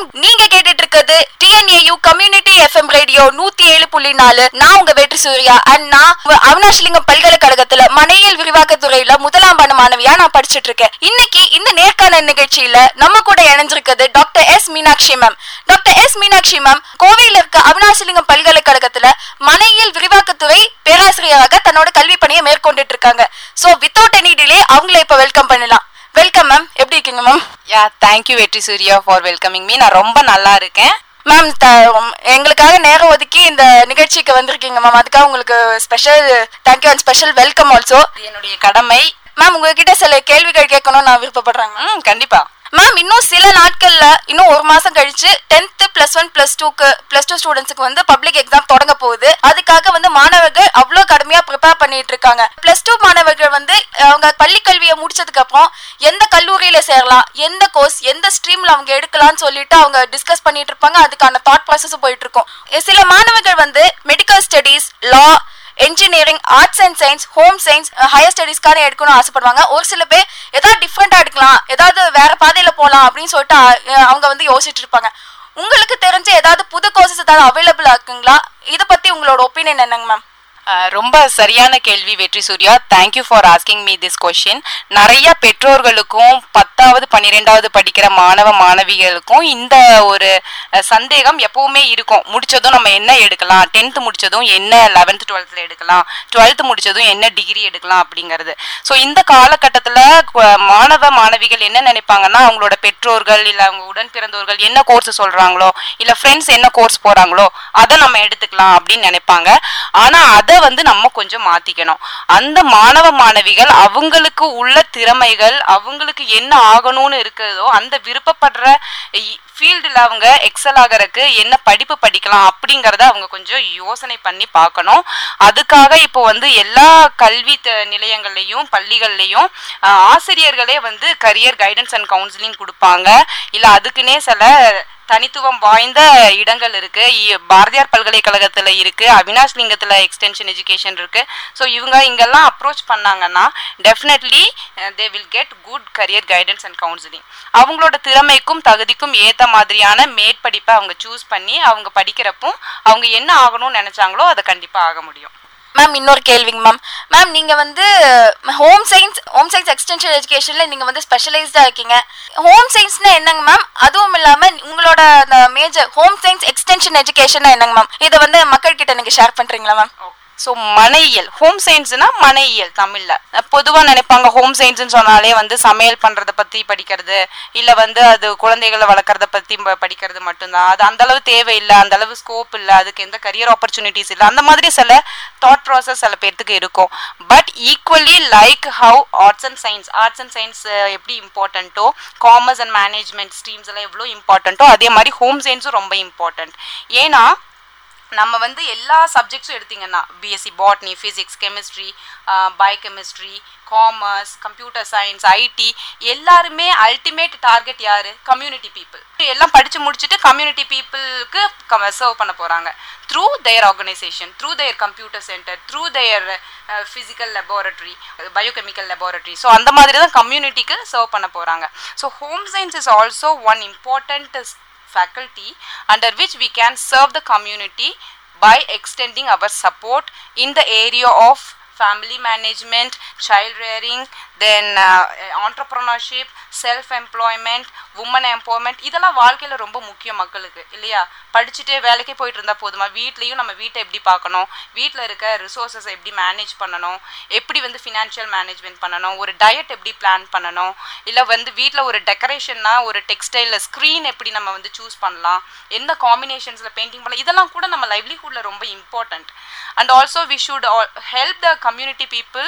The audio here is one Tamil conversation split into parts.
வணக்கம் நீங்க கேட்டுட்டு இருக்கிறது டிஎன்ஏயு கம்யூனிட்டி எஃப்எம் ரேடியோ நூத்தி ஏழு புள்ளி நாலு நான் உங்க வெற்றி சூர்யா அண்ட் நான் உங்க அவினாஷ்லிங்கம் பல்கலைக்கழகத்துல மனையியல் விரிவாக்க துறையில முதலாம் ஆண்டு மாணவியா நான் படிச்சிட்டு இருக்கேன் இன்னைக்கு இந்த நேர்காணல் நிகழ்ச்சியில நம்ம கூட இணைஞ்சிருக்கிறது doctor S Meenakshi ma'am doctor S Meenakshi ma'am கோவையில இருக்க அவினாசிலிங்கம் பல்கலைக்கழகத்துல மனையியல் விரிவாக்கத்துறை பேராசிரியராக தன்னோட கல்வி பணியை மேற்கொண்டுட்டு இருக்காங்க சோ வித்தவுட் எனி டிலே அவங்கள இப்ப வெல்கம் பண்ணலாம் வெல்கம் மேம் எப்படி இருக்கீங்க மேம் யா தேங்க்யூ வெற்றி சூர்யா ஃபார் வெல்கமிங் மீ நான் ரொம்ப நல்லா இருக்கேன் மேம் எங்களுக்காக நேரம் ஒதுக்கி இந்த நிகழ்ச்சிக்கு வந்திருக்கீங்க மேம் அதுக்காக உங்களுக்கு special thank you and special welcome also இது என்னுடைய கடமை மேம் உங்ககிட்ட சில கேள்விகள் கேட்கணும்னு நான் விருப்பப்படுறேங்க ம் கண்டிப்பா மேம் இன்னும் சில நாட்கள்ல இன்னும் ஒரு மாசம் கழிச்சு டென்த் பிளஸ் ஒன் பிளஸ் டூக்கு பிளஸ் டூ ஸ்டூடெண்ட்ஸ்க்கு வந்து பப்ளிக் எக்ஸாம் தொடங்க போகுது அதுக்காக வந்து மாணவர்கள் அவ்வளோ கடுமையா ப்ரிப்பேர் பண்ணிட்டு இருக்காங்க பிளஸ் டூ மாணவர்கள் வந்து அவங்க பள்ளி கல்வியை முடிச்சதுக்கு அப்புறம் எந்த கல்லூரியில சேரலாம் எந்த கோர்ஸ் எந்த ஸ்ட்ரீம்ல அவங்க எடுக்கலாம்னு சொல்லிட்டு அவங்க டிஸ்கஸ் பண்ணிட்டு இருப்பாங்க அதுக்கான தாட் ப்ராசஸ் போயிட்டு இருக்கும் சில மாணவர்கள் வந்து medical studies law engineering arts and science home science higher ஸ்டடீஸ்க்கான எடுக்கணும்னு ஆசைப்படுவாங்க ஒரு சில பேர் ஏதாவது டிஃப்ரெண்டா எடுக்கலாம் ஏதாவது வேற பாதையில போலாம் அப்படின்னு சொல்லிட்டு அஹ், அவங்க வந்து யோசிச்சுட்டு இருப்பாங்க உங்களுக்கு தெரிஞ்ச ஏதாவது புது கோர்சஸ் ஏதாவது அவைலபிளா இருக்குங்களா இதை பத்தி உங்களோட ஒப்பீனியன் என்னங்க மேம் அஹ், ரொம்ப சரியான கேள்வி Vetri Surya thank you for asking me this question நிறைய பெற்றோர்களுக்கும் பத்தாவது பன்னிரெண்டாவது படிக்கிற மாணவ மாணவிகளுக்கும் இந்த ஒரு அஹ், சந்தேகம் எப்பவுமே இருக்கும் முடிச்சதும் நம்ம என்ன எடுக்கலாம் டென்த் முடிச்சதும் என்ன லெவன்த் டுவெல்த்ல எடுக்கலாம் டுவெல்த் முடிச்சதும் என்ன டிகிரி எடுக்கலாம் அப்படிங்கிறது ஸோ இந்த காலகட்டத்தில் மாணவ மாணவிகள் என்ன நினைப்பாங்கன்னா அவங்களோட பெற்றோர்கள் இல்லை அவங்க உடன் பிறந்தோர்கள் என்ன கோர்ஸ் சொல்றாங்களோ இல்லை ஃப்ரெண்ட்ஸ் என்ன கோர்ஸ் போறாங்களோ அதை நம்ம எடுத்துக்கலாம் அப்படின்னு நினைப்பாங்க ஆனா அதை வந்து நம்ம கொஞ்சம் மாத்திக்கணும் அந்த மாணவ மாணவிகள் அவங்களுக்கு உள்ள திறமைகள் அவங்களுக்கு என்ன ஆகணும்னு இருக்குதோ அந்த விருப்பப்படுற ஃபீல்டில் அவங்க எக்ஸல் ஆகறதுக்கு என்ன படிப்பு படிக்கலாம் அப்படிங்கிறத அவங்க கொஞ்சம் யோசனை பண்ணி பார்க்கணும் அதுக்காக இப்போ வந்து எல்லா கல்வி த- நிலையங்கள்லையும் பள்ளிகள்லையும் ஆஹ், ஆசிரியர்களே வந்து கரியர் கைடன்ஸ் அண்ட் கவுன்சிலிங் கொடுப்பாங்க இல்லை அதுக்குன்னே சில தனித்துவம் வாய்ந்த இடங்கள் இருக்கு இ- பாரதியார் பல்கலைக்கழகத்துல இருக்கு அவினாஷ் லிங்கத்துல எக்ஸ்டென்ஷன் எஜுகேஷன் இருக்கு ஸோ இவங்க இங்கெல்லாம் அப்ரோச் பண்ணாங்கன்னா definitely they will get good career guidance and counselling அவங்களோட திறமைக்கும் தகுதிக்கும் ஏத்த மாதிரியான மேற்படிப்பை அவங்க சூஸ் பண்ணி அவங்க படிக்கிறப்போ அவங்க என்ன ஆகணும்னு நினைச்சாங்களோ அதை கண்டிப்பா ஆக முடியும் மேம் இன்னொரு கேள்விங்க மேம் மேம் நீங்க வந்து home science home science extension எஜுகேஷன்ல நீங்க வந்து ஸ்பெஷலைஸ்டா இருக்கீங்க ஹோம் சயின்ஸ்னா என்னங்க மேம் அதுவும் இல்லாம உங்களோட அந்த major home science extension education என்னங்க மேம் இதை வந்து மக்கள் கிட்ட நீங்க ஷேர் பண்றீங்களா மேம் ஸோ மனையியல் ஹோம் சயின்ஸ்னா மனையியல் தமிழ்ல பொதுவாக நினைப்பாங்க ஹோம் சயின்ஸ்னு சொன்னாலே வந்து சமையல் பண்றத பத்தி படிக்கிறது இல்ல வந்து அது குழந்தைகளை வளர்க்கறத பத்தி ப- படிக்கிறது மட்டும்தான் அது அந்த அளவு தேவையில்லை அந்த அளவு ஸ்கோப் இல்லை அதுக்கு எந்த கரியர் ஆப்பர்ச்சுனிட்டிஸ் இல்லை அந்த மாதிரி சில தாட் ப்ராசஸ் சில பேர்த்துக்கு இருக்கும் but equally like how arts and science arts and science எப்படி இம்பார்ட்டண்ட்டோ காமர்ஸ் அண்ட் மேனேஜ்மெண்ட் ஸ்ட்ரீம்ஸ் எல்லாம் எவ்வளோ இம்பார்ட்டண்ட்டோ அதே மாதிரி ஹோம் சயின்ஸும் ரொம்ப இம்பார்ட்டண்ட் ஏன்னா நம்ம வந்து எல்லா சப்ஜெக்ட்ஸும் எடுத்தீங்கன்னா BSc botany physics chemistry biochemistry commerce computer science IT எல்லாருமே அல்டிமேட் டார்கெட் யாரு கம்யூனிட்டி பீப்புள் எல்லாம் படிச்சு முடிச்சுட்டு கம்யூனிட்டி பீப்புளுக்கு சர்வ் பண்ண போறாங்க through their organisation through their computer centre through their physical laboratory biochemical laboratory so அந்த மாதிரி தான் கம்யூனிட்டிக்கு சர்வ் பண்ண போறாங்க so home science is also one important faculty under which we can serve the community by extending our support in the area of family management child rearing then uh, entrepreneurship self employment women empowerment இதெல்லாம் வாழ்க்கையில ரொம்ப முக்கியம் மக்களுக்கு இல்லையா படிச்சுட்டே வேலைக்கு போயிட்டு இருந்தா போதுமா வீட்லயும் நம்ம வீட்டை எப்படி பார்க்கணும் வீட்டில் இருக்க ரிசோர்ஸஸ் எப்படி மேனேஜ் பண்ணணும் எப்படி வந்து ஃபினான்ஷியல் மேனேஜ்மெண்ட் பண்ணணும் ஒரு டயட் எப்படி பிளான் பண்ணணும் இல்லை வந்து வீட்டில் ஒரு டெக்கரேஷன்னா ஒரு டெக்ஸ்டைலில் ஸ்க்ரீன் எப்படி நம்ம வந்து சூஸ் பண்ணலாம் எந்த காம்பினேஷன்ஸில் பெயிண்டிங் பண்ணலாம் இதெல்லாம் கூட நம்ம லைவ்லிஹுட்டில் ரொம்ப important and also we should help the community people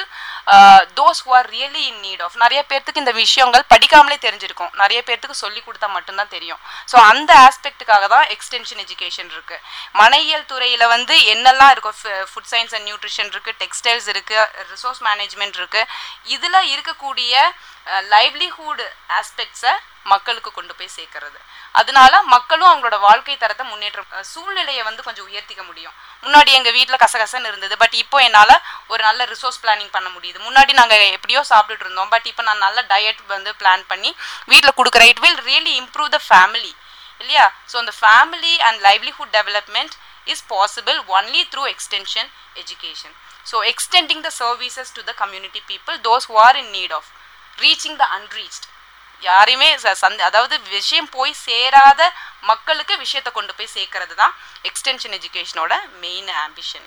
those who are really in need of நிறைய பேர்த்துக்கு இந்த விஷயங்கள் படிக்காமலே தெரிஞ்சிருக்கும் நிறைய பேர்த்துக்கு சொல்லி கொடுத்தா மட்டும்தான் தெரியும் ஸோ அந்த ஆஸ்பெக்ட்டுக்காக தான் எக்ஸ்டென்ஷன் எஜுகேஷன் இருக்கு மனையியல் துறையில வந்து என்னெல்லாம் இருக்கும் ஃபுட் சயின்ஸ் அண்ட் நியூட்ரிஷன் இருக்கு டெக்ஸ்டைல்ஸ் இருக்கு ரிசோர்ஸ் மேனேஜ்மெண்ட் இருக்கு இதுல இருக்கக்கூடிய லைவ்லிஹுட் ஆஸ்பெக்ட்ஸை மக்களுக்கு கொண்டு போய் சேர்க்கறது அதனால மக்களும் அவங்களோட வாழ்க்கை தரத்தை முன்னேற்றம் அஹ் சூழ்நிலையை வந்து கொஞ்சம் உயர்த்திக்க முடியும் முன்னாடி எங்க வீட்ல கசகசன்னு இருந்தது பட் இப்போ என்னால ஒரு நல்ல ரிசோர்ஸ் பிளானிங் பண்ண முடியுது முன்னாடி நாங்க எப்படியோ சாப்பிட்டுட்டு இருந்தோம் பட் இப்போ நான் நல்ல டயட் வந்து பிளான் பண்ணி வீட்ல கொடுக்குறேன் it will really improve the family இல்லையா ஸோ அந்த family and livelihood development is possible only through extension education so extending the services to the community people those who are in need of reaching the unreached யாரையுமே ச- சந்த அதாவது விஷயம் போய் சேராத மக்களுக்கு விஷயத்தை கொண்டு போய் சேர்க்கறது தான் எக்ஸ்டென்ஷன் எஜுகேஷனோட மெயின் ஆம்பிஷன்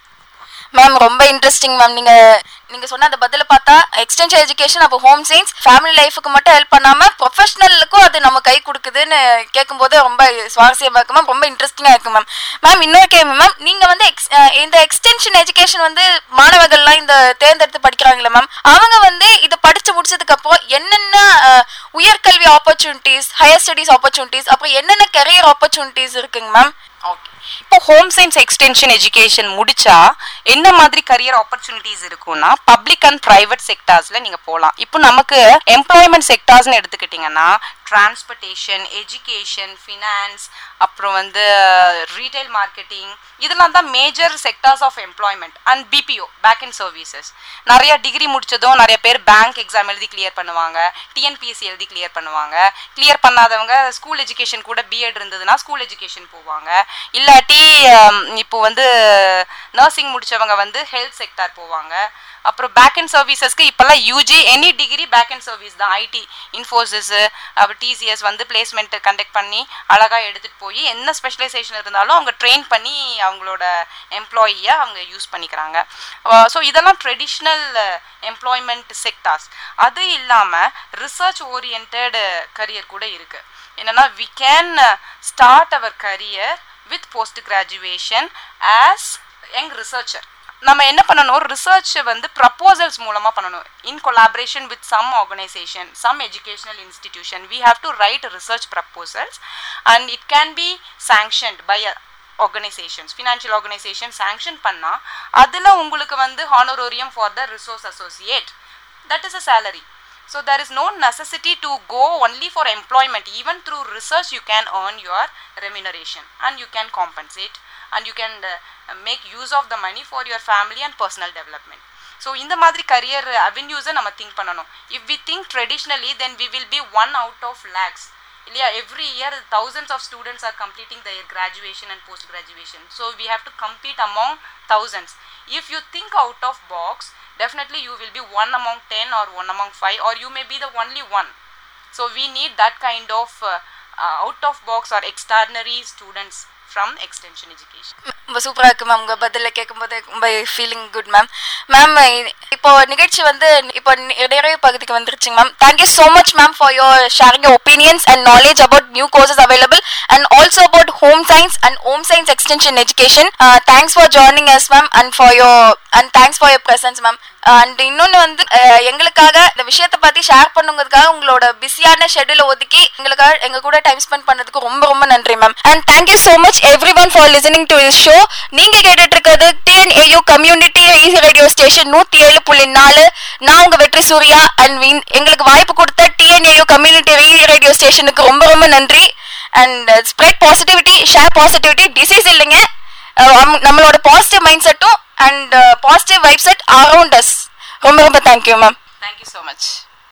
மேம் ரொம்ப இன்ட்ரெஸ்டிங் மேம் நீங்க நீங்க சொன்ன அந்த பதில பார்த்தா எக்ஸ்டென்ஷன் எஜுகேஷன் அப்போ ஹோம் சயின்ஸ் ஃபேமிலி லைஃபுக்கு மட்டும் ஹெல்ப் பண்ணாம ப்ரொஃபஷனலுக்கும் அது நம்ம கை கொடுக்குதுன்னு கேட்கும்போது ரொம்ப சுவாரஸ்யமா இருக்கு மேம் ரொம்ப இன்ட்ரெஸ்டிங்கா இருக்கு மேம் மேம் இன்னொரு கேள்வி மேம் நீங்க வந்து ex- அஹ் இந்த எக்ஸ்டென்ஷன் எஜுகேஷன் வந்து மாணவர்கள்லாம் இந்த தேர்ந்தெடுத்து படிக்கிறாங்களே மேம் அவங்க வந்து இதை படிச்சு முடிச்சதுக்கு அப்புறம் என்னென்ன அஹ், உயர்கல்வி ஆப்பர்ச்சுனிட்டிஸ் ஹையர் ஸ்டடீஸ் ஆப்பர்ச்சுனிட்டிஸ் அப்புறம் என்னென்ன கரியர் ஆப்பர்ச்சுனிட்டிஸ் இருக்குங்க மேம் ஓகே இப்போ ஹோம் சயின்ஸ் எக்ஸ்டென்ஷன் எஜுகேஷன் முடிச்சா என்ன மாதிரி கரியர் ஆப்பர்ச்சுனிட்டிஸ் இருக்கும்னா பப்ளிக் அண்ட் பிரைவேட் செக்டார்ஸ்ல நீங்க போகலாம் இப்போ நமக்கு எம்ப்ளாய்மெண்ட் செக்டார்ஸ்னு எடுத்துக்கிட்டிங்கன்னா டிரான்ஸ்போர்ட்டேஷன் எஜுகேஷன் ஃபினான்ஸ் அப்புறம் வந்து ரீட்டைல் மார்க்கெட்டிங் இதெல்லாம் தான் major sectors of employment and BPO back and services நிறைய டிகிரி முடிச்சதும் நிறைய பேர் பேங்க் எக்ஸாம் எழுதி கிளியர் பண்ணுவாங்க டிஎன்பிஎஸ்சி எழுதி கிளியர் பண்ணுவாங்க கிளியர் பண்ணாதவங்க ஸ்கூல் எஜுகேஷன் கூட பிஎட் இருந்ததுன்னா ஸ்கூல் எஜுகேஷன் போவாங்க இல்லாட்டி ஹம், இப்போ வந்து நர்சிங் முடிச்சவங்க வந்து ஹெல்த் செக்டார் போவாங்க அப்புறம் பேக் அண்ட் சர்வீசஸ்க்கு இப்போல்லாம் UG any degree back and service தான் ஐடி இன்ஃபோசிஸ் அப்புறம் டிசிஎஸ் வந்து பிளேஸ்மெண்ட் கண்டக்ட் பண்ணி அழகாக எடுத்துகிட்டு போய் என்ன ஸ்பெஷலைசேஷன் இருந்தாலும் அவங்க ட்ரெயின் பண்ணி அவங்களோட எம்ப்ளாயியை அவங்க யூஸ் பண்ணிக்கிறாங்க ஸோ இதெல்லாம் ட்ரெடிஷ்னல் எம்ப்ளாய்மெண்ட் செக்டார்ஸ் அது இல்லாமல் ரிசர்ச் ஓரியன்ட் கரியர் கூட இருக்குது என்னன்னா we can start our career with post graduation as young researcher நம்ம என்ன பண்ணணும் ரிசர்ச் வந்து ப்ரப்போசல்ஸ் மூலமாக பண்ணணும் in collaboration with some organisation some educational institution we have to write research proposals and it can be sanctioned by organisations financial organisation sanction பண்ணால் அதில் உங்களுக்கு வந்து honorarium for the resource associate that is a salary so there is no necessity to go only for employment even through research you can earn your remuneration and you can compensate and you can uh, make use of the money for your family and personal development so இந்த மாதிரி கரியர் அவென்யூஸை நம்ம திங்க் பண்ணணும் if we think traditionally then we will be one out of lakhs இல்லையா every year thousands of students are completing their graduation and post graduation so we have to compete among thousands if you think out of box definitely you will be one among 10 or one among 5 or you may be the only one so we need that kind of uh, uh, out of box or extraordinary students from extension education ரொம்ப சூப்பரா இருக்கு மேம் உங்க பதில கேட்கும்போது ரொம்ப ஃபீலிங் குட் மேம் மேம் இப்போ நிகழ்ச்சி வந்து இப்போ நி- நிறைவு பகுதிக்கு வந்துருச்சுங்க ma'am thank you so much ma'am for your sharing opinions and knowledge about new courses available and also about home science and home science extension education thanks for joining S ma'am and for your and thanks for your presence ma'am and இன்னொன்று வந்து அஹ், எங்களுக்காக இந்த விஷயத்தை பத்தி ஷேர் பண்ணுங்கிறதுக்காக உங்களோட பிஸியான ஷெட்யூலை ஒதுக்கி எங்களுக்காக எங்க கூட டைம் ஸ்பெண்ட் பண்ணதுக்கு ரொம்ப ரொம்ப நன்றி ma'am and thank you so much every one for listening to this show நீங்க கேட்டுட்டு இருக்கிறது TNAU community easy radio station நூத்தி ஏழு புள்ளி நாலு நான் உங்க வெற்றி சூர்யா அண்ட் எங்களுக்கு வாய்ப்பு கொடுத்த டிஎன்ஏயு கம்யூனிட்டி ரேடியோ ஸ்டேஷனுக்கு ரொம்ப ரொம்ப நன்றி and spread positivity share positivity disease இல்லைங்க அஹ் அம்- நம்மளோட positive mind set and positive vibe set around us ரொம்ப ரொம்ப thank you ma'am thank you so much